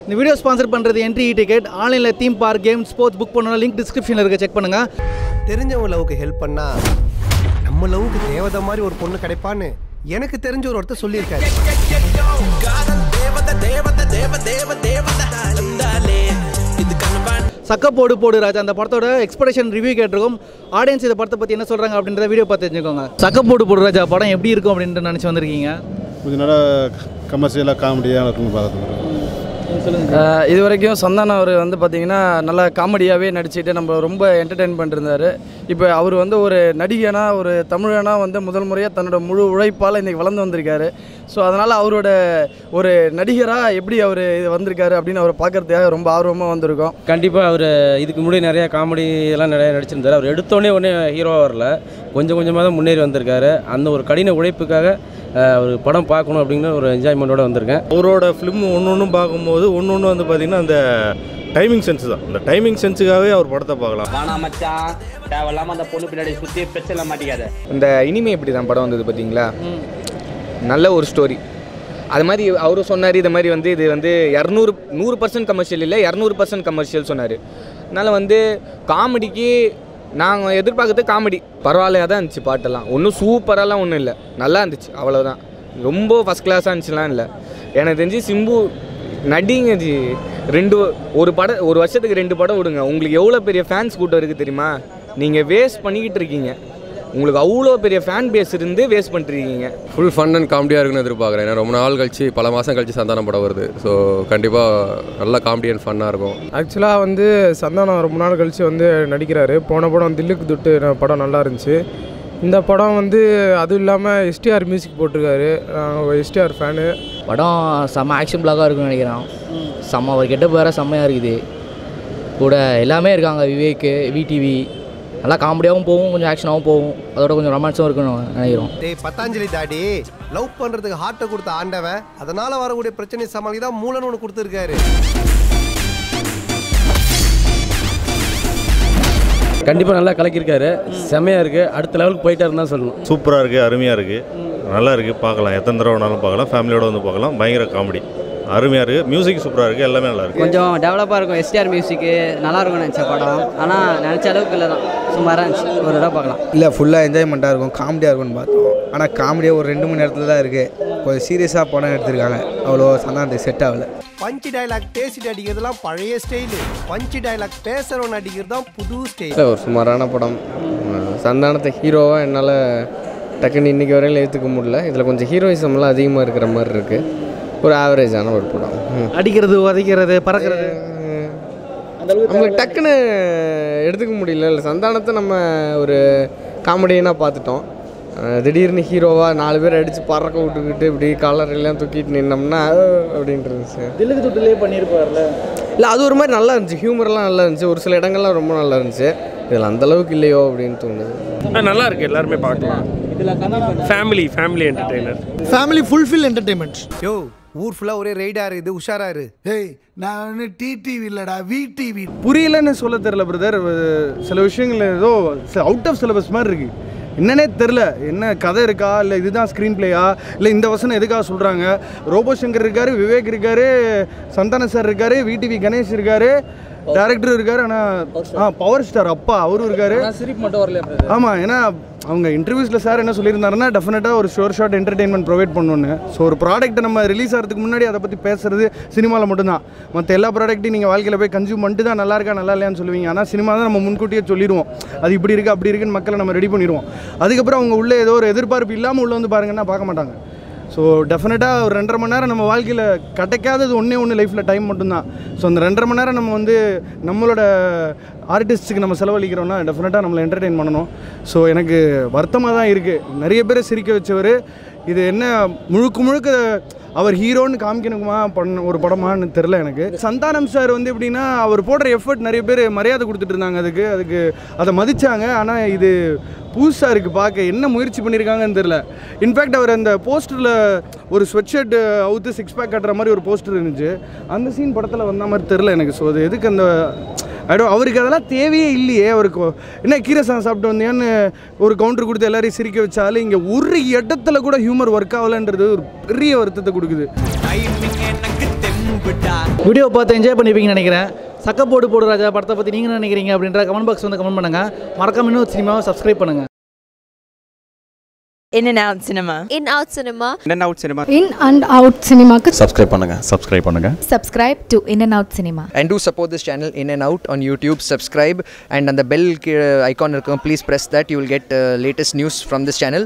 இந்த video sponsor பண்ணுறது entry ticket ஆன்லைனில் theme park game sports book பண்ணணும் லிங்க் டிஸ்கிரிப்ஷனில் இருக்க செக் பண்ணுங்கள் தெரிஞ்சவங்க லவ்க்கு ஹெல்ப் பண்ணா நம்ம லவ்க்கு தேவதை மாதிரி ஒரு பொண்ணு கிடைப்பான்னு எனக்கு தெரிஞ்ச ஒரு ஒருத்தர் சொல்லியிருக்காரு சக்க போடு போடு ராஜா அந்த படத்தோட எக்ஸ்பெக்டேஷன் ரிவ்யூ கேட்டிருக்கோம் ஆடியன்ஸ் இந்த படத்தை பற்றி என்ன சொல்கிறாங்க அப்படின்றத வீடியோ பார்த்து தெரிஞ்சுக்கோங்க சக்க போடு போடு ராஜா படம் எப்படி இருக்கும் அப்படின்ட்டு நினச்சி வந்திருக்கீங்க கொஞ்சம் நல்லா கமர்ஷியலாக காமெடியாக இருக்குன்னு பார்த்துருக்கோம் அஹ் இது வரைக்கும் சந்தானம் அவர் வந்து பார்த்தீங்கன்னா நல்லா காமெடியாகவே நடிச்சுட்டு நம்ம ரொம்ப என்டர்டெயின் பண்ணிருந்தாரு இப்போ அவர் வந்து ஒரு நடிகனா ஒரு தமிழனா வந்து முதல் முறையாக தன்னோட முழு உழைப்பால் இன்றைக்கி வளர்ந்து வந்திருக்காரு ஸோ அதனால் அவரோட ஒரு நடிகராக எப்படி அவர் இது வந்திருக்காரு அப்படின்னு அவர் பார்க்கறதுக்காக ரொம்ப ஆர்வமாக வந்திருக்கோம் கண்டிப்பாக அவர் இதுக்கு முன்னாடி நிறையா காமெடி இதெல்லாம் நிறையா நடிச்சிருந்தார் அவர் எடுத்தோடனே உடனே ஹீரோவாக வரல கொஞ்சம் கொஞ்சமாக தான் முன்னேறி வந்திருக்காரு அந்த ஒரு கடின உழைப்புக்காக அஹ், ஒரு படம் பார்க்கணும் அப்படிங்கிற ஒரு என்ஜாய்மெண்ட்டோட வந்திருக்கேன் அவரோட ஃபிலிம் ஒன்று ஒன்றும் பார்க்கும்போது ஒன்று ஒன்று வந்து பார்த்திங்கன்னா அந்த டைமிங் சென்ஸ் தான் அந்த டைமிங் சென்ஸுக்காகவே அவர் படத்தை பார்க்கலாம் வானா மச்சான் தேவையில்லாம அந்த பொண்ணு பின்னாடி சுத்தி பிரச்சனை மாட்டிக்காத இந்த இனிமே இப்படி தான் படம் வந்தது பார்த்தீங்களா நல்ல ஒரு ஸ்டோரி அது மாதிரி அவரும் சொன்னார் இது மாதிரி வந்து இது வந்து இரநூறு நூறு பர்சன்ட் கமர்ஷியல் இல்லை இரநூறு பர்சன்ட் கமர்ஷியல் சொன்னார் அதனால் வந்து காமெடிக்கு நாங்கள் எதிர்பார்க்கறது காமெடி பரவாயில்லையா தான் இருந்துச்சு பாட்டெல்லாம் ஒன்றும் சூப்பராலாம் ஒன்றும் இல்லை நல்லா இருந்துச்சு அவ்வளோதான் ரொம்ப ஃபஸ்ட் கிளாஸாக இருந்துச்சுலாம் இல்லை எனக்கு தெரிஞ்சு சிம்பு நடிங்க ஜி ரெண்டு ஒரு படம் ஒரு வருஷத்துக்கு ரெண்டு படம் விடுங்க உங்களுக்கு எவ்வளோ பெரிய ஃபேன்ஸ் கூட்டம் இருக்குது தெரியுமா நீங்கள் வேஸ்ட் பண்ணிக்கிட்டு இருக்கீங்க உங்களுக்கு அவ்வளோ பெரிய ஃபேன் பேஸ் இருந்து வேஸ்ட் பண்ணிருக்கீங்க ஃபுல் ஃபன் அண்ட் காமெடியாக இருக்குன்னு எதிர்பார்க்குறேன் ஏன்னா ரொம்ப நாள் கழிச்சு பல மாதம் கழிச்சு சந்தானம் படம் வருது ஸோ கண்டிப்பாக நல்ல காமெடி அண்ட் ஃபன்னாக இருக்கும் ஆக்சுவலாக வந்து சந்தானம் ரொம்ப நாள் கழித்து வந்து நடிக்கிறாரு போன படம் தில்லுக்கு துட்டு படம் நல்லா இருந்துச்சு இந்த படம் வந்து அதுவும் இல்லாமல் எஸ்டிஆர் மியூசிக் போட்டிருக்காரு நான் எஸ்டிஆர் ஃபேனு படம் செம்ம ஆக்ஷன் பிளாக்காக இருக்கும்னு நினைக்கிறேன் செம்ம ஒரு கெட்டப் வேறு செம்மையாக இருக்குது கூட எல்லாமே இருக்காங்க விவேக் விடிவி நல்லா காமெடியாகவும் போகும் கொஞ்சம் ஆக்ஷனாகவும் போகும் அதோட கொஞ்சம் ரொமான்ஸும் இருக்குன்னு நினைக்கிறோம் டேய் பத்தாஞ்சலி தாடி லவ் பண்றதுக்கு ஹார்ட்டை கொடுத்த ஆண்டவன் அதனால வரக்கூடிய பிரச்சனை சமாளிக்க தான் மூலன்னு ஒன்று கொடுத்துருக்காரு கண்டிப்பாக நல்லா கலக்கியிருக்காரு செம்மையாக இருக்குது அடுத்த லெவலுக்கு போயிட்டாருன்னு தான் சொல்லணும் சூப்பராக இருக்குது அருமையாக இருக்குது நல்லா இருக்குது பார்க்கலாம் எத்தனை தடவை வேணாலும் பார்க்கலாம் ஃபேமிலியோட வந்து பார்க்கலாம் பயங்கர காமெடி அருமையாக இருக்குது மியூசிக் சூப்பராக இருக்குது எல்லாமே நல்லா இருக்குது கொஞ்சம் டெவலப்பாக இருக்கும் எஸ்டிஆர் மியூசிக்கு நல்லா இருக்கும்னு நினச்ச படம் ஆனால் நினச்ச அளவுக்கு இல்லை தான் சுமாராக இருந்துச்சு ஒரு தடவை பார்க்கலாம் இல்லை ஃபுல்லாக என்ஜாய்மெண்ட்டாக இருக்கும் காமெடியாக இருக்கும்னு பார்த்தோம் ஆனால் காமெடியாக ஒரு ரெண்டு மணி நேரத்தில் தான் இருக்குது கொஞ்சம் சீரியஸாக படம் எடுத்திருக்காங்க அவ்வளோ சந்தானத்துக்கு செட் ஆகல பஞ்சு டயலாக் பேசிட்டு அடிக்கிறதுலாம் பழைய ஸ்டைலு பஞ்சு டயலாக் பேசுறவன் அடிக்கிறது தான் புது ஸ்டைல் இல்லை ஒரு சுமாரான படம் அஹ் சந்தானத்தை ஹீரோவாக என்னால் டக்குன்னு இன்றைக்கி வரையில் ஏற்றுக்க முடியல இதில் கொஞ்சம் ஹீரோயிசம்லாம் அதிகமாக இருக்கிற மாதிரி இருக்குது ஒரு ஆவரேஜான ஒரு படம் ம். அடிக்கிறது உதைக்கிறது பறக்கிறது நம்மளுக்கு டக்குன்னு எடுத்துக்க முடியல இல்லை சந்தானத்தை நம்ம ஒரு காமெடியனாக பார்த்துட்டோம் அஹ் திடீர்னு ஹீரோவாக நாலு பேர் அடித்து பறக்க விட்டுக்கிட்டு இப்படி கலர் எல்லாம் தூக்கிட்டு நின்னோம்னா அப்படின்றது சார் தில்லுக்கு துட்டுலேயே பண்ணியிருப்பார்ல இல்லை அது ஒரு மாதிரி நல்லா இருந்துச்சு ஹியூமர்லாம் நல்லா இருந்துச்சு ஒரு சில இடங்கள்லாம் ரொம்ப நல்லா இருந்துச்சு இதில் அந்த அளவுக்கு இல்லையோ அப்படின்னு தோணுது நல்லா இருக்குது எல்லாருமே பார்க்கலாம் family family entertainer family fulfil entertainment யோ ஊர் ஃபுல்லாக ஒரே ரைடா இருக்குது உஷாரா இரு ஏய் நான் வந்து டிடிவி இல்லடா விடிவி புரியலன்னு சொல்ல தெரில பிரதர் சில விஷயங்கள் ஏதோ அவுட் ஆஃப் சிலபஸ் மாதிரி இருக்கு என்னன்னே தெரில என்ன கதை இருக்கா இல்லை இதுதான் ஸ்க்ரீன் பிளேயா இல்லை இந்த வசனம் எதுக்காக சொல்கிறாங்க ரோபோ சங்கர் இருக்காரு விவேக் இருக்காரு சந்தான சார் இருக்காரு விடிவி கணேஷ் இருக்காரு டேரக்டர் இருக்காரு ஆனால் ஆ பவர் ஸ்டார் அப்பா அவரும் இருக்காரு சிரிப்பு மட்டும் வரல ஆமாம் ஏன்னா அவங்க இன்டர்வியூஸில் சார் என்ன சொல்லியிருந்தாருன்னா டெஃபினட்டாக ஒரு ஷோர் ஷார்ட் என்டர்டெயின்மெண்ட் ப்ரொவைட் பண்ணணுன்னு ஸோ ஒரு ப்ராடக்ட்டை நம்ம ரிலீஸ் ஆகிறதுக்கு முன்னாடி அதை பற்றி பேசுறது சினிமாவில் மட்டும்தான் மற்ற எல்லா ப்ராடக்ட்டையும் நீங்கள் வாழ்க்கையில் போய் கன்சியூம் பண்ணிட்டு தான் நல்லா இருக்கா நல்லா இல்லையான்னு சொல்லுவீங்க ஆனால் சினிமா தான் நம்ம முன்கூட்டியே சொல்லிடுவோம் அது இப்படி இருக்குது அப்படி இருக்குன்னு மக்களை நம்ம ரெடி பண்ணிடுவோம் அதுக்கப்புறம் அவங்க உள்ளே ஏதோ ஒரு எதிர்பார்ப்பு இல்லாமல் உள்ள வந்து பாருங்கன்னா பார்க்க மாட்டாங்க ஸோ டெஃபினட்டாக ஒரு ரெண்டரை மணி நேரம் நம்ம வாழ்க்கையில் கிடைக்காதது ஒன்றே ஒன்று லைஃப்பில் டைம் மட்டும்தான் ஸோ அந்த ரெண்டரை மணி நேரம் நம்ம வந்து நம்மளோட ஆர்டிஸ்ட்டுக்கு நம்ம செலவழிக்கிறோம்னா டெஃபினட்டாக நம்மளை என்டர்டெயின் பண்ணணும் ஸோ எனக்கு வருத்தமாக தான் இருக்குது நிறைய பேரை சிரிக்க வச்சவர் இது என்ன முழுக்க முழுக்க அவர் ஹீரோன்னு காமிக்கணுமா பண்ண ஒரு படமான்னு தெரில எனக்கு சந்தானம் சார் வந்து எப்படின்னா அவர் போடுற எஃபர்ட் நிறைய பேர் மரியாதை கொடுத்துட்டு இருந்தாங்க அதுக்கு அதுக்கு அதை மதிச்சாங்க ஆனால் இது புதுசாக இருக்குது பார்க்க என்ன முயற்சி பண்ணியிருக்காங்கன்னு தெரில இன்ஃபேக்ட் அவர் அந்த போஸ்டரில் ஒரு ஸ்வெட் ஷர்ட் அவுத்து சிக்ஸ் பேக் கட்டுற மாதிரி ஒரு போஸ்டர் இருந்துச்சு அந்த சீன் படத்தில் வந்த மாதிரி தெரில எனக்கு ஸோ அது எதுக்கு அந்த ஐடோ அவருக்கு அதெல்லாம் தேவையே இல்லையே அவருக்கு என்ன கீரை சாதம் சாப்பிட்டு வந்தியான்னு ஒரு கவுண்டர் கொடுத்து எல்லாரையும் சிரிக்க வச்சாலும் இங்கே ஒரு இடத்துல கூட ஹியூமர் ஒர்க் ஆகலைன்றது ஒரு பெரிய வருத்தத்தை கொடுக்குது வீடியோ பார்த்து என்ஜாய் பண்ணிப்பீங்கன்னு நினைக்கிறேன் சக்கப்போடு போடு ராஜா படத்தை பற்றி நீங்கள் என்ன நினைக்கிறீங்க அப்படின்ற கமெண்ட் பாக்ஸ் வந்து கமெண்ட் பண்ணுங்கள் மறக்காம இன்னும் சினிமாவை சப்ஸ்கிரைப் பண்ணுங்கள் In and out cinema. In out cinema. In and out cinema. In and out சினிமாக்கு சப்ஸ்கிரைப் பண்ணுங்க சப்ஸ்கிரைப் பண்ணுங்க subscribe to in and out cinema and do support this channel in and out on youtube subscribe and on the bell uh, icon இருக்கும், please press that you will get uh, latest news from this channel